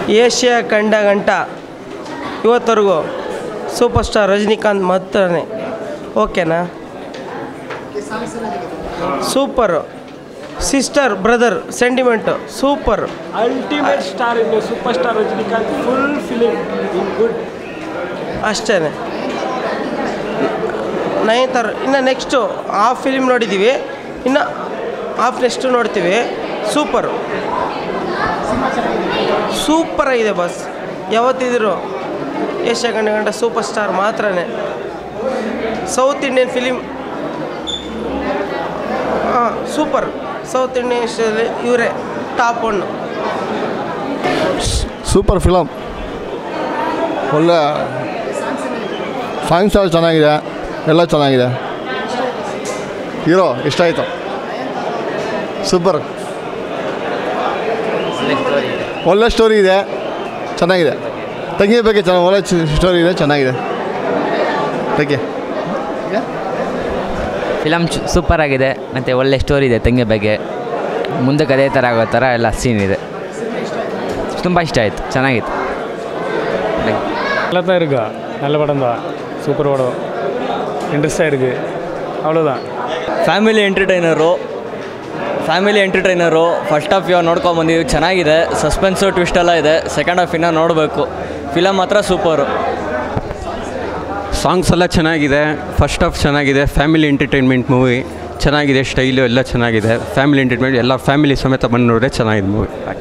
Asia ಕಂಡ ಗಂಟ ಇವತ್ತವರೆಗೂ super star Rajinikanth ಮಾತ್ರನೇ ಓಕೆನಾ super sister brother sentiment super ultimate star ಇನ್ನು super star Rajinikanth full film in good ಅಷ್ಟೇ ನಯನತಾರ ಇನ್ನು ನೆಕ್ಸ್ಟು ಹಾಫ್ ಫಿಲಿಮ್ ನೋಡಿದ್ದೀವಿ ಇನ್ನು ಹಾಫ್ ನೆಕ್ಸ್ಟು ನೋಡ್ತೀವಿ ಸೂಪರು ಸೂಪರಾಗಿದೆ ಬಸ್ ಯಾವತ್ತಿದ್ರು ಏಷ್ಯಾ ಗಂಡ ಗಂಡ ಸೂಪರ್ ಸ್ಟಾರ್ ಮಾತ್ರನೇ ಸೌತ್ ಇಂಡಿಯನ್ ಫಿಲಿಮ್ ಹಾಂ ಸೂಪರ್ ಸೌತ್ ಇಂಡಿಯನ್ ಇಷ್ಟದಲ್ಲಿ ಇವರೇ ಟಾಪ್ ಒನ್ನು ಸೂಪರ್ ಫಿಲಮ್ ಒಳ್ಳೆ ಸಾಂಗ್ಸ್ ಎಲ್ಲ ಚೆನ್ನಾಗಿದೆ ಎಲ್ಲ ಚೆನ್ನಾಗಿದೆ ಹೀರೋ ಇಷ್ಟ ಆಯಿತು ಸೂಪರ್ ಒಳ್ಳೆ ಸ್ಟೋರಿ ಇದೆ ಚೆನ್ನಾಗಿದೆ ತಂಗಿ ಬಗ್ಗೆ ಚೆನ್ನಾಗಿ ಒಳ್ಳೆ ಸ್ಟೋರಿ ಇದೆ ಚೆನ್ನಾಗಿದೆ ತೆಗಿ ಫಿಲಮ್ ಸೂಪರ್ ಆಗಿದೆ ಮತ್ತು ಒಳ್ಳೆ ಸ್ಟೋರಿ ಇದೆ ತಂಗಿ ಬಗ್ಗೆ ಮುಂದಕ್ಕೆ ಅದೇ ಥರ ಆಗೋ ಥರ ಎಲ್ಲ ಸೀನ್ ಇದೆ ತುಂಬ ಇಷ್ಟ ಆಯಿತು ಚೆನ್ನಾಗಿತ್ತು நல்லா தான் இருக்கா நல்ல படம் தான் சூப்பர் படம் இன்ட்ரெஸ்டாக இருக்குது அவ்வளோதான் family entertainer family entertainer first half ಇವಾಗ ನೋಡ್ಕೊಂಬಂದಿದ್ದೀವಿ ಚೆನ್ನಾಗಿದೆ ಸಸ್ಪೆನ್ಸು ಟ್ವಿಸ್ಟ್ ಎಲ್ಲ ಇದೆ ಸೆಕೆಂಡ್ ಹಾಫ್ ಇನ್ನೂ ನೋಡಬೇಕು ಫಿಲಮ್ ಮಾತ್ರ ಸೂಪರು ಸಾಂಗ್ಸ್ ಎಲ್ಲ ಚೆನ್ನಾಗಿದೆ ಫಸ್ಟ್ ಹಾಫ್ ಚೆನ್ನಾಗಿದೆ ಫ್ಯಾಮಿಲಿ ಎಂಟರ್ಟೈನ್ಮೆಂಟ್ ಮೂವಿ ಚೆನ್ನಾಗಿದೆ ಸ್ಟೈಲು ಎಲ್ಲ ಚೆನ್ನಾಗಿದೆ ಫ್ಯಾಮಿಲಿ ಎಂಟರ್ಟೈನ್ಮೆಂಟ್ ಎಲ್ಲ ಫ್ಯಾಮಿಲಿ ಸಮೇತ ಬಂದು ನೋಡಿದ್ರೆ ಚೆನ್ನಾಗಿದೆ ಮೂವಿ